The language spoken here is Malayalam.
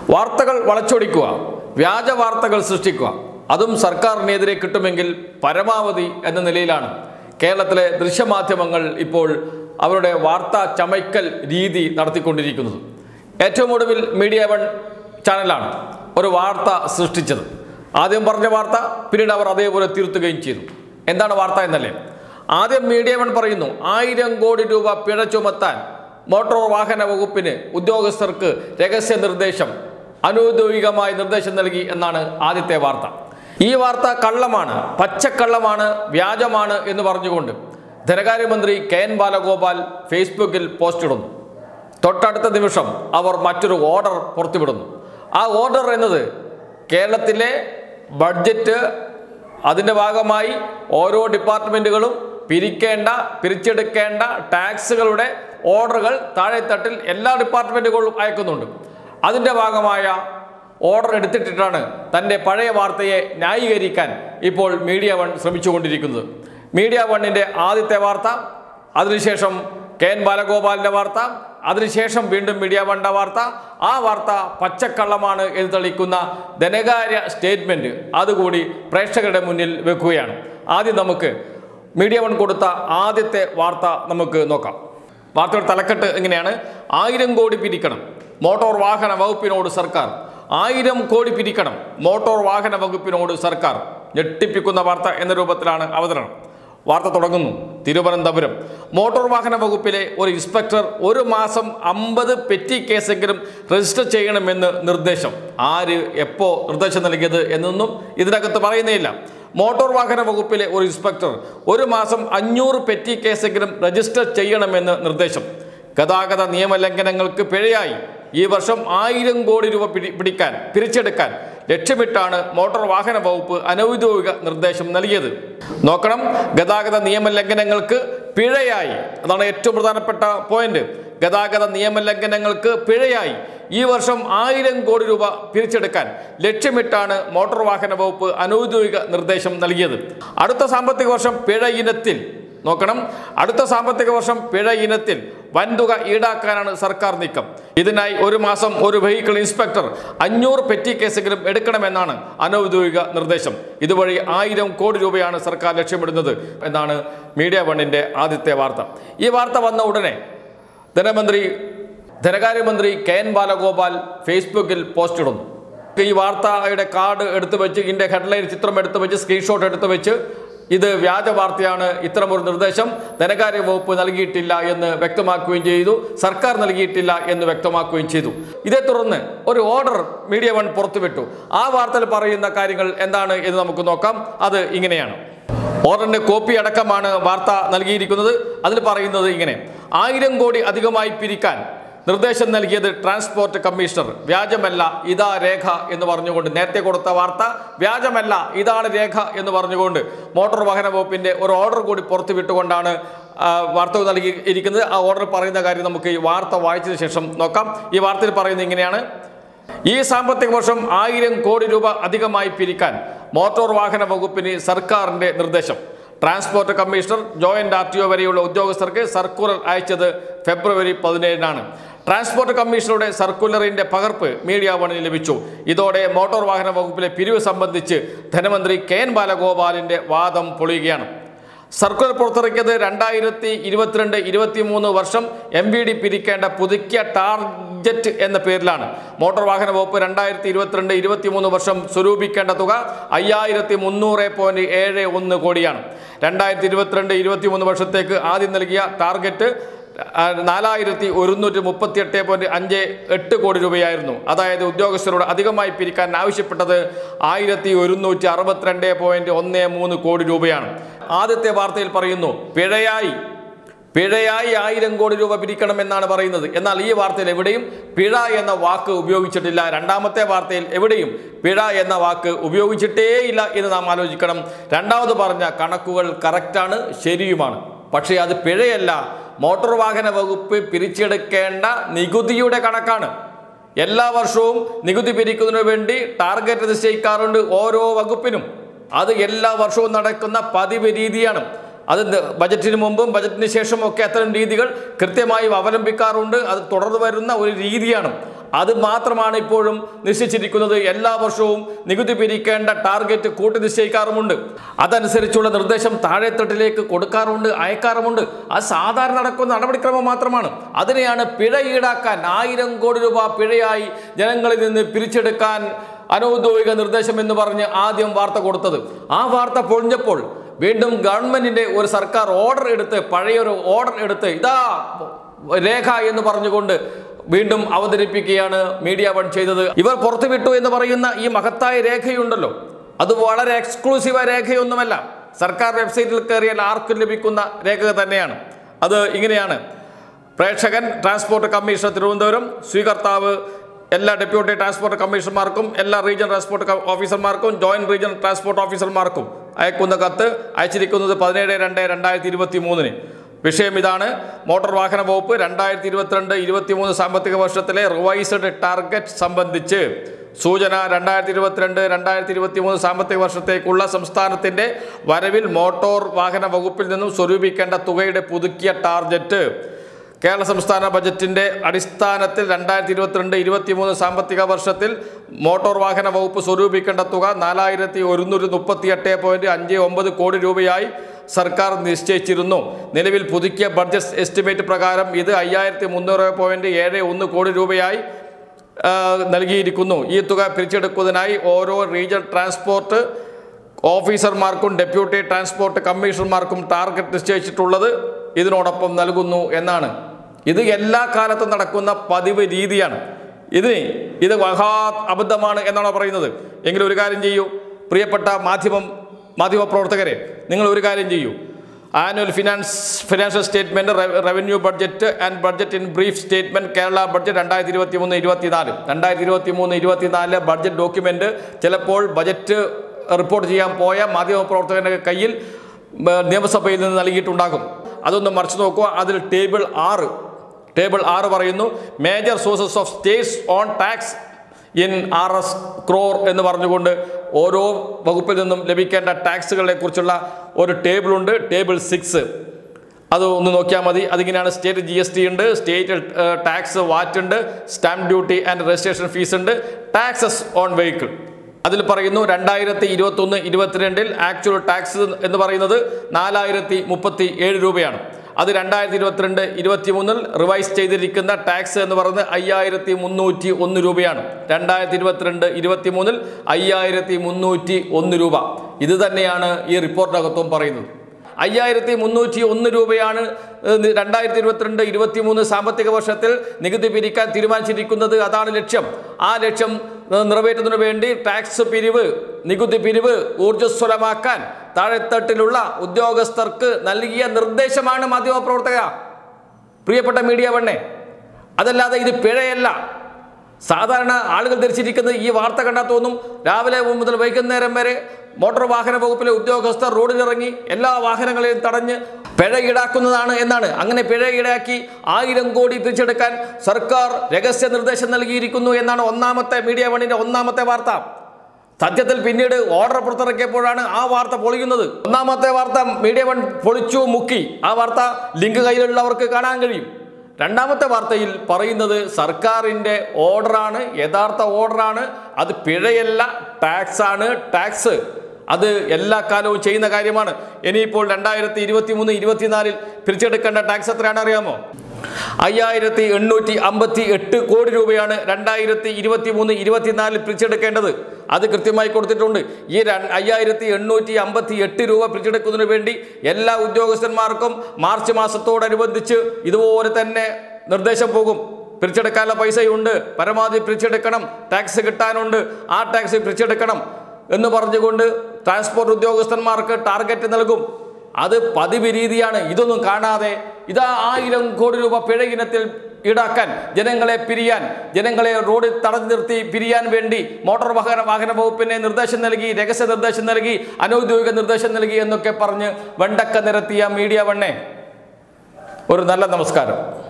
വാർത്തകൾ വളച്ചൊടിക്കുക വ്യാജ വാർത്തകൾ സൃഷ്ടിക്കുക അതും സർക്കാരിനെതിരെ കിട്ടുമെങ്കിൽ പരമാവധി എന്ന നിലയിലാണ് കേരളത്തിലെ ദൃശ്യമാധ്യമങ്ങൾ ഇപ്പോൾ അവരുടെ വാർത്താ ചമയ്ക്കൽ രീതി നടത്തിക്കൊണ്ടിരിക്കുന്നത് ഏറ്റവും ഒടുവിൽ മീഡിയ വൺ ചാനലാണ് ഒരു വാർത്ത സൃഷ്ടിച്ചത് ആദ്യം പറഞ്ഞ വാർത്ത പിന്നീട് അവർ അതേപോലെ തിരുത്തുകയും ചെയ്തു എന്താണ് വാർത്ത എന്നല്ലേ ആദ്യം മീഡിയ വൺ പറയുന്നു ആയിരം കോടി രൂപ പിഴ ചുമത്താൻ മോട്ടോർ വാഹന വകുപ്പിന് ഉദ്യോഗസ്ഥർക്ക് രഹസ്യ നിർദ്ദേശം അനൗദ്യോഗികമായ നിർദ്ദേശം നൽകി എന്നാണ് ആദ്യത്തെ വാർത്ത ഈ വാർത്ത കള്ളമാണ് പച്ചക്കള്ളമാണ് വ്യാജമാണ് എന്ന് പറഞ്ഞുകൊണ്ട് ധനകാര്യമന്ത്രി കെ എൻ ബാലഗോപാൽ ഫേസ്ബുക്കിൽ പോസ്റ്റ് ഇടുന്നു തൊട്ടടുത്ത നിമിഷം അവർ മറ്റൊരു ഓർഡർ പുറത്തുവിടുന്നു ആ ഓർഡർ എന്നത് കേരളത്തിലെ ബഡ്ജറ്റ് അതിൻ്റെ ഭാഗമായി ഓരോ ഡിപ്പാർട്ട്മെൻറ്റുകളും പിരിക്കേണ്ട പിരിച്ചെടുക്കേണ്ട ടാക്സുകളുടെ ഓർഡറുകൾ താഴെത്തട്ടിൽ എല്ലാ ഡിപ്പാർട്ട്മെൻറ്റുകളും അയക്കുന്നുണ്ട് അതിൻ്റെ ഭാഗമായ ഓർഡർ എടുത്തിട്ടിട്ടാണ് തൻ്റെ പഴയ വാർത്തയെ ന്യായീകരിക്കാൻ ഇപ്പോൾ മീഡിയ വൺ ശ്രമിച്ചുകൊണ്ടിരിക്കുന്നത് മീഡിയ വണ്ണിൻ്റെ ആദ്യത്തെ വാർത്ത അതിനുശേഷം കെ എൻ ബാലഗോപാലിൻ്റെ വാർത്ത അതിനുശേഷം വീണ്ടും മീഡിയ വണ്ട വാർത്ത ആ വാർത്ത പച്ചക്കള്ളമാണ് എന്ന് തെളിയിക്കുന്ന ധനകാര്യ സ്റ്റേറ്റ്മെൻറ്റ് അതുകൂടി പ്രേക്ഷകരുടെ മുന്നിൽ വെക്കുകയാണ് ആദ്യം നമുക്ക് മീഡിയ വൺ കൊടുത്ത ആദ്യത്തെ വാർത്ത നമുക്ക് നോക്കാം വാർത്തയുടെ തലക്കെട്ട് ഇങ്ങനെയാണ് ആയിരം കോടി പിരിക്കണം മോട്ടോർ വാഹന വകുപ്പിനോട് സർക്കാർ ആയിരം കോടി പിരിക്കണം മോട്ടോർ വാഹന വകുപ്പിനോട് സർക്കാർ ഞെട്ടിപ്പിക്കുന്ന വാർത്ത എന്ന രൂപത്തിലാണ് അവതരണം വാർത്ത തുടങ്ങുന്നു തിരുവനന്തപുരം മോട്ടോർ വാഹന വകുപ്പിലെ ഒരു ഇൻസ്പെക്ടർ ഒരു മാസം അമ്പത് പെറ്റി കേസെങ്കിലും രജിസ്റ്റർ ചെയ്യണമെന്ന് നിർദ്ദേശം ആര് എപ്പോ നിർദ്ദേശം നൽകിയത് എന്നൊന്നും ഇതിനകത്ത് പറയുന്നേയില്ല മോട്ടോർ വാഹന വകുപ്പിലെ ഒരു ഇൻസ്പെക്ടർ ഒരു മാസം അഞ്ഞൂറ് പെറ്റി കേസെങ്കിലും രജിസ്റ്റർ ചെയ്യണമെന്ന് നിർദ്ദേശം ഗതാഗത നിയമലംഘനങ്ങൾക്ക് പിഴയായി ഈ വർഷം ആയിരം കോടി രൂപ പിടി പിടിക്കാൻ പിരിച്ചെടുക്കാൻ ലക്ഷ്യമിട്ടാണ് മോട്ടോർ വാഹന വകുപ്പ് അനൗദ്യോഗിക നിർദ്ദേശം നൽകിയത് നോക്കണം ഗതാഗത നിയമലംഘനങ്ങൾക്ക് പിഴയായി അതാണ് ഏറ്റവും പ്രധാനപ്പെട്ട പോയിന്റ് ഗതാഗത നിയമലംഘനങ്ങൾക്ക് പിഴയായി ഈ വർഷം ആയിരം കോടി രൂപ പിരിച്ചെടുക്കാൻ ലക്ഷ്യമിട്ടാണ് മോട്ടോർ വാഹന വകുപ്പ് അനൗദ്യോഗിക നിർദ്ദേശം നൽകിയത് അടുത്ത സാമ്പത്തിക വർഷം പിഴ ഇനത്തിൽ നോക്കണം അടുത്ത സാമ്പത്തിക വർഷം പിഴ ഇനത്തിൽ വൻതുക ഈടാക്കാനാണ് സർക്കാർ നീക്കം ഇതിനായി ഒരു മാസം ഒരു വെഹിക്കിൾ ഇൻസ്പെക്ടർ അഞ്ഞൂറ് പെറ്റി കേസെങ്കിലും എടുക്കണമെന്നാണ് അനൗദ്യോഗിക നിർദ്ദേശം ഇതുവഴി ആയിരം കോടി രൂപയാണ് സർക്കാർ ലക്ഷ്യമിടുന്നത് എന്നാണ് മീഡിയ വണ്ണിന്റെ ആദ്യത്തെ വാർത്ത ഈ വാർത്ത വന്ന ഉടനെ ധനമന്ത്രി ധനകാര്യമന്ത്രി കെ എൻ ബാലഗോപാൽ ഫേസ്ബുക്കിൽ പോസ്റ്റ് ഇടുന്നു ഈ വാർത്തയുടെ കാർഡ് എടുത്തു വെച്ച് ഇതിൻ്റെ ഹെഡ്ലൈൻ ചിത്രം എടുത്തു വെച്ച് സ്ക്രീൻഷോട്ട് എടുത്തു വെച്ച് ഇത് വ്യാജ വാർത്തയാണ് ഇത്തരമൊരു നിർദ്ദേശം ധനകാര്യ വകുപ്പ് നൽകിയിട്ടില്ല എന്ന് വ്യക്തമാക്കുകയും ചെയ്തു സർക്കാർ നൽകിയിട്ടില്ല എന്ന് വ്യക്തമാക്കുകയും ചെയ്തു ഇതേ തുടർന്ന് ഒരു ഓർഡർ മീഡിയ വൺ പുറത്തുവിട്ടു ആ വാർത്തയിൽ പറയുന്ന കാര്യങ്ങൾ എന്താണ് എന്ന് നമുക്ക് നോക്കാം അത് ഇങ്ങനെയാണ് ഓർഡറിന്റെ കോപ്പി അടക്കമാണ് വാർത്ത നൽകിയിരിക്കുന്നത് അതിൽ പറയുന്നത് ഇങ്ങനെ ആയിരം കോടി അധികമായി പിരിക്കാൻ നിർദ്ദേശം നൽകിയത് ട്രാൻസ്പോർട്ട് കമ്മീഷണർ വ്യാജമല്ല ഇതാ രേഖ എന്ന് പറഞ്ഞുകൊണ്ട് നേരത്തെ കൊടുത്ത വാർത്ത വ്യാജമല്ല ഇതാണ് രേഖ എന്ന് പറഞ്ഞുകൊണ്ട് മോട്ടോർ വാഹന വകുപ്പിന്റെ ഒരു ഓർഡർ കൂടി പുറത്തുവിട്ടുകൊണ്ടാണ് ആ, വാർത്ത നൽകിയിരിക്കുന്നത് ആ ഓർഡർ പറയുന്ന കാര്യം നമുക്ക് ഈ വാർത്ത വായിച്ചതിന് ശേഷം നോക്കാം ഈ വാർത്തയിൽ പറയുന്നത് ഇങ്ങനെയാണ് ഈ സാമ്പത്തിക വർഷം ആയിരം കോടി രൂപ അധികമായി പിരിക്കാൻ മോട്ടോർ വാഹന വകുപ്പിന് സർക്കാരിന്റെ നിർദ്ദേശം transport commissioner joint R T O വരെയുള്ള ഉദ്യോഗസ്ഥർക്ക് സർക്കുലർ അയച്ചത് ഫെബ്രുവരി പതിനേഴിനാണ് ട്രാൻസ്പോർട്ട് കമ്മീഷണറുടെ സർക്കുലറിന്റെ പകർപ്പ് മീഡിയ വണിന് ലഭിച്ചു ഇതോടെ മോട്ടോർ വാഹന വകുപ്പിലെ പിരിവ് സംബന്ധിച്ച് ധനമന്ത്രി കെ എൻ ബാലഗോപാലിന്റെ വാദം പൊളിയുകയാണ് സർക്കുലർ പുറത്തിറക്കിയത് രണ്ടായിരത്തി ഇരുപത്തിരണ്ട് ഇരുപത്തി മൂന്ന് വർഷം എം വി ഡി പിരിക്കേണ്ട പുതുക്കിയ ടാർജറ്റ് എന്ന പേരിലാണ് മോട്ടോർ വാഹന വകുപ്പ് രണ്ടായിരത്തി ഇരുപത്തിരണ്ട് ഇരുപത്തി മൂന്ന് വർഷം സ്വരൂപിക്കേണ്ട തുക അയ്യായിരത്തി മുന്നൂറ് പോയിന്റ് ഏഴ് ഒന്ന് കോടിയാണ് രണ്ടായിരത്തി ഇരുപത്തിരണ്ട് ഇരുപത്തി മൂന്ന് വർഷത്തേക്ക് ആദ്യം നൽകിയ ടാർഗറ്റ് ആ, നാലായിരത്തി ഒരുന്നൂറ്റി മുപ്പത്തി എട്ട് പോയിന്റ് അഞ്ച് എട്ട് കോടി രൂപയായിരുന്നു അതായത് ഉദ്യോഗസ്ഥരോട് അധികമായി പിരിക്കാൻ ആവശ്യപ്പെട്ടത് ആയിരത്തി ഒരുന്നൂറ്റി അറുപത്തിരണ്ട് പോയിന്റ് ഒന്ന് മൂന്ന് കോടി രൂപയാണ് ആദ്യത്തെ വാർത്തയിൽ പറയുന്നു പിഴയായി പിഴയായി ആയിരം കോടി രൂപ പിരിക്കണം എന്നാണ് പറയുന്നത് എന്നാൽ ഈ വാർത്തയിൽ എവിടെയും പിഴ എന്ന വാക്ക് ഉപയോഗിച്ചിട്ടില്ല രണ്ടാമത്തെ വാർത്തയിൽ എവിടെയും പിഴ എന്ന വാക്ക് ഉപയോഗിച്ചിട്ടേയില്ല എന്ന് നാം ആലോചിക്കണം രണ്ടാമത് പറഞ്ഞ കണക്കുകൾ കറക്റ്റാണ് ശരിയുമാണ് പക്ഷേ അത് പിഴയല്ല മോട്ടോർ വാഹന വകുപ്പ് പിരിച്ചെടുക്കേണ്ട നികുതിയുടെ കണക്കാണ് എല്ലാ വർഷവും നികുതി പിരിക്കുന്നതിനു വേണ്ടി ടാർഗറ്റ് നിശ്ചയിക്കാറുണ്ട് ഓരോ വകുപ്പിനും അത് എല്ലാ വർഷവും നടക്കുന്ന പതിവ് രീതിയാണ് അത് ന- ബജറ്റിന് മുമ്പും ബജറ്റിന് ശേഷവും ഒക്കെ അത്തരം രീതികൾ കൃത്യമായി അവലംബിക്കാറുണ്ട് അത് തുടർന്ന് വരുന്ന ഒരു രീതിയാണ് അത് മാത്രമാണ് ഇപ്പോഴും നിശ്ചയിച്ചിരിക്കുന്നത് എല്ലാ വർഷവും നികുതി പിരിക്കേണ്ട ടാർഗറ്റ് കൂട്ടി നിശ്ചയിക്കാറുമുണ്ട് അതനുസരിച്ചുള്ള നിർദ്ദേശം താഴെത്തട്ടിലേക്ക് കൊടുക്കാറുണ്ട് അയക്കാറുമുണ്ട് അത് സാധാരണ നടക്കുന്ന നടപടിക്രമം മാത്രമാണ് അതിനെയാണ് പിഴ ഈടാക്കാൻ ആയിരം കോടി രൂപ പിഴയായി ജനങ്ങളിൽ നിന്ന് പിരിച്ചെടുക്കാൻ അനൗദ്യോഗിക നിർദ്ദേശം എന്ന് പറഞ്ഞ് ആദ്യം വാർത്ത കൊടുത്തത് ആ വാർത്ത പൊളിഞ്ഞപ്പോൾ വീണ്ടും ഗവൺമെന്റിന്റെ ഒരു സർക്കാർ ഓർഡർ എടുത്ത് പഴയൊരു ഓർഡർ എടുത്ത് ഇതാ രേഖ എന്ന് പറഞ്ഞുകൊണ്ട് വീണ്ടും അവതരിപ്പിക്കുകയാണ് മീഡിയ വൺ ചെയ്തത് ഇവർ പുറത്തുവിട്ടു എന്ന് പറയുന്ന ഈ മഹത്തായ രേഖയുണ്ടല്ലോ അത് വളരെ എക്സ്ക്ലൂസീവായ രേഖയൊന്നുമല്ല സർക്കാർ വെബ്സൈറ്റിൽ കയറിയാൽ ആർക്കും ലഭിക്കുന്ന രേഖ തന്നെയാണ് അത് ഇങ്ങനെയാണ് പ്രേക്ഷകൻ ട്രാൻസ്പോർട്ട് കമ്മീഷണർ തിരുവനന്തപുരം സ്വീകർത്താവ് എല്ലാ ഡെപ്യൂട്ടി ട്രാൻസ്പോർട്ട് കമ്മീഷണർമാർക്കും എല്ലാ റീജിയണൽ ട്രാൻസ്പോർട്ട് ക- ഓഫീസർമാർക്കും ജോയിന്റ് റീജിയണൽ ട്രാൻസ്പോർട്ട് ഓഫീസർമാർക്കും അയക്കുന്ന കത്ത് അയച്ചിരിക്കുന്നത് പതിനേഴ് രണ്ട് രണ്ടായിരത്തി ഇരുപത്തി മൂന്നിന് വിഷയം ഇതാണ് മോട്ടോർ വാഹന വകുപ്പ് രണ്ടായിരത്തി ഇരുപത്തിരണ്ട് ഇരുപത്തിമൂന്ന് സാമ്പത്തിക വർഷത്തിലെ റിവൈസ്ഡ് ടാർഗറ്റ് സംബന്ധിച്ച് സൂചന രണ്ടായിരത്തി ഇരുപത്തിരണ്ട് രണ്ടായിരത്തി ഇരുപത്തി മൂന്ന് സാമ്പത്തിക വർഷത്തേക്കുള്ള സംസ്ഥാനത്തിൻ്റെ വരവിൽ മോട്ടോർ വാഹന വകുപ്പിൽ നിന്നും സ്വരൂപിക്കേണ്ട തുകയുടെ പുതുക്കിയ ടാർഗറ്റ് കേരള സംസ്ഥാന ബജറ്റിന്റെ അടിസ്ഥാനത്തിൽ രണ്ടായിരത്തി ഇരുപത്തിരണ്ട് ഇരുപത്തിമൂന്ന് സാമ്പത്തിക വർഷത്തിൽ മോട്ടോർ വാഹന വകുപ്പ് സ്വരൂപിക്കേണ്ട തുക നാലായിരത്തി ഒരുന്നൂറ്റി മുപ്പത്തി എട്ട് പോയിന്റ് അഞ്ച് ഒമ്പത് കോടി രൂപയായി സർക്കാർ നിശ്ചയിച്ചിരുന്നു നിലവിൽ പുതുക്കിയ ബഡ്ജറ്റ് എസ്റ്റിമേറ്റ് പ്രകാരം ഇത് അയ്യായിരത്തി മുന്നൂറ് പോയിന്റ് ഏഴ് ഒന്ന് കോടി രൂപയായി ആ, നൽകിയിരിക്കുന്നു ഈ തുക പിരിച്ചെടുക്കുന്നതിനായി ഓരോ റീജിയണൽ ട്രാൻസ്പോർട്ട് ഓഫീസർമാർക്കും ഡെപ്യൂട്ടി ട്രാൻസ്പോർട്ട് കമ്മീഷണർമാർക്കും ടാർഗറ്റ് നിശ്ചയിച്ചിട്ടുള്ളത് ഇതിനോടൊപ്പം നൽകുന്നു എന്നാണ് ഇത് എല്ലാ കാലത്തും നടക്കുന്ന പതിവ് രീതിയാണ് ഇതിന് ഇത് മഹാ അബദ്ധമാണ് എന്നാണ് പറയുന്നത് എങ്കിലും ഒരു കാര്യം ചെയ്യൂ പ്രിയപ്പെട്ട മാധ്യമം മാധ്യമപ്രവർത്തകരെ നിങ്ങൾ ഒരു കാര്യം ചെയ്യൂ annual finance financial statement revenue budget and budget in brief statement Kerala budget രണ്ടായിരത്തി ഇരുപത്തി മൂന്ന് ഇരുപത്തിനാല് രണ്ടായിരത്തി ഇരുപത്തി മൂന്ന് ഇരുപത്തിനാലിലെ ബഡ്ജറ്റ് ഡോക്യുമെന്റ് ചിലപ്പോൾ ബജറ്റ് റിപ്പോർട്ട് ചെയ്യാൻ പോയ മാധ്യമപ്രവർത്തകന്റെ കയ്യിൽ ഉം, നിയമസഭയിൽ നിന്ന് നൽകിയിട്ടുണ്ടാകും അതൊന്ന് മറിച്ചു നോക്കുക അതിൽ ടേബിൾ ആറ് ടേബിൾ ആറ് പറയുന്നു major sources of states own tax in R S crore എന്ന് പറഞ്ഞുകൊണ്ട് ഓരോ വകുപ്പിൽ നിന്നും ലഭിക്കേണ്ട ടാക്സുകളെ കുറിച്ചുള്ള ഒരു ടേബിളുണ്ട് ടേബിൾ സിക്സ് അത് ഒന്ന് നോക്കിയാൽ മതി അതിങ്ങനെയാണ് സ്റ്റേറ്റ് ജി എസ് ടി ഉണ്ട് സ്റ്റേറ്റ് ടാക്സ് വാറ്റ് ഉണ്ട് stamp duty and registration fees ഉണ്ട് ടാക്സസ് ഓൺ വെഹിക്കിൾ അതിൽ പറയുന്നു രണ്ടായിരത്തി ഇരുപത്തി ഒന്ന് ഇരുപത്തിരണ്ടിൽ ആക്ച്വൽ ടാക്സ് എന്ന് പറയുന്നത് നാലായിരത്തി മുപ്പത്തി ഏഴ് രൂപയാണ് അത് രണ്ടായിരത്തി ഇരുപത്തിരണ്ട് ഇരുപത്തി മൂന്നിൽ റിവൈസ് ചെയ്തിരിക്കുന്ന ടാക്സ് എന്ന് പറയുന്നത് അയ്യായിരത്തി മുന്നൂറ്റി ഒന്ന് രൂപയാണ് രണ്ടായിരത്തി ഇരുപത്തിരണ്ട് ഇരുപത്തി മൂന്നിൽ അയ്യായിരത്തി മുന്നൂറ്റി ഒന്ന് രൂപ ഇത് തന്നെയാണ് ഈ റിപ്പോർട്ടിനകത്തും പറയുന്നത് അയ്യായിരത്തി മുന്നൂറ്റി ഒന്ന് രൂപയാണ് ഏഹ്, രണ്ടായിരത്തി ഇരുപത്തിരണ്ട് ഇരുപത്തി മൂന്ന് സാമ്പത്തിക വർഷത്തിൽ നികുതി പിരിക്കാൻ തീരുമാനിച്ചിരിക്കുന്നത് അതാണ് ലക്ഷ്യം ആ ലക്ഷ്യം ഏഹ്, നിറവേറ്റുന്നതിനു വേണ്ടി ടാക്സ് പിരിവ് നികുതി പിരിവ് ഊർജ്ജസ്വലമാക്കാൻ താഴെത്തട്ടിലുള്ള ഉദ്യോഗസ്ഥർക്ക് നൽകിയ നിർദ്ദേശമാണ് മാധ്യമപ്രവർത്തക പ്രിയപ്പെട്ട മീഡിയ വണ്ണെ അതല്ലാതെ ഇത് പിഴയല്ല സാധാരണ ആളുകൾ ധരിച്ചിരിക്കുന്നത് ഈ വാർത്ത കണ്ടാൽ തോന്നും രാവിലെ മുതൽ വൈകുന്നേരം വരെ മോട്ടോർ വാഹന വകുപ്പിലെ ഉദ്യോഗസ്ഥർ റോഡിലിറങ്ങി എല്ലാ വാഹനങ്ങളെയും തടഞ്ഞ് പിഴ ഈടാക്കുന്നതാണ് എന്നാണ് അങ്ങനെ പിഴ ഈടാക്കി ആയിരം കോടി തിരിച്ചെടുക്കാൻ സർക്കാർ രഹസ്യ നിർദ്ദേശം നൽകിയിരിക്കുന്നു എന്നാണ് ഒന്നാമത്തെ മീഡിയ വണ്ണിന്റെ ഒന്നാമത്തെ വാർത്ത സത്യത്തിൽ പിന്നീട് ഓർഡർ പുറത്തിറക്കിയപ്പോഴാണ് ആ വാർത്ത പൊളിയുന്നത് ഒന്നാമത്തെ വാർത്ത മീഡിയ വൺ പൊളിച്ചു മുക്കി ആ വാർത്ത ലിങ്ക് കയ്യിലുള്ളവർക്ക് കാണാൻ കഴിയും രണ്ടാമത്തെ വാർത്തയിൽ പറയുന്നത് സർക്കാരിൻ്റെ ഓർഡറാണ് യഥാർത്ഥ ഓർഡറാണ് അത് പിഴയല്ല ടാക്സ് ആണ് ടാക്സ് അത് എല്ലാ കാലവും ചെയ്യുന്ന കാര്യമാണ് ഇനിയിപ്പോൾ രണ്ടായിരത്തി ഇരുപത്തി മൂന്ന് ഇരുപത്തിനാലിൽ പിരിച്ചെടുക്കേണ്ട ടാക്സ് എത്രയാണ് അറിയാമോ അയ്യായിരത്തി എണ്ണൂറ്റി അമ്പത്തി എട്ട് കോടി രൂപയാണ് രണ്ടായിരത്തി ഇരുപത്തി മൂന്ന് ഇരുപത്തിനാലിൽ പിരിച്ചെടുക്കേണ്ടത് അത് കൃത്യമായി കൊടുത്തിട്ടുണ്ട് ഈ ര- അയ്യായിരത്തി എണ്ണൂറ്റി അമ്പത്തി എട്ട് രൂപ പിരിച്ചെടുക്കുന്നതിന് വേണ്ടി എല്ലാ ഉദ്യോഗസ്ഥന്മാർക്കും മാർച്ച് മാസത്തോടനുബന്ധിച്ച് ഇതുപോലെ തന്നെ നിർദ്ദേശം പോകും പിരിച്ചെടുക്കാനുള്ള പൈസയുണ്ട് പരമാവധി പിരിച്ചെടുക്കണം ടാക്സ് കിട്ടാനുണ്ട് ആ ടാക്സ് പിരിച്ചെടുക്കണം എന്ന് പറഞ്ഞുകൊണ്ട് ട്രാൻസ്പോർട്ട് ഉദ്യോഗസ്ഥന്മാർക്ക് ടാർഗറ്റ് നൽകും അത് പതിവ് രീതിയാണ് ഇതൊന്നും കാണാതെ ഇതാ ആയിരം കോടി രൂപ പിഴ ഇനത്തിൽ ഈടാക്കാൻ ജനങ്ങളെ പിരിയാൻ ജനങ്ങളെ റോഡിൽ തടഞ്ഞു നിർത്തി പിരിയാൻ വേണ്ടി മോട്ടോർ വാഹന വാഹന വകുപ്പിനെ നിർദ്ദേശം നൽകി രഹസ്യ നിർദ്ദേശം നൽകി അനൗദ്യോഗിക നിർദ്ദേശം നൽകി എന്നൊക്കെ പറഞ്ഞ് വെണ്ടക്ക നിരത്തിയ മീഡിയ വണ്ണെ ഒരു നല്ല നമസ്കാരം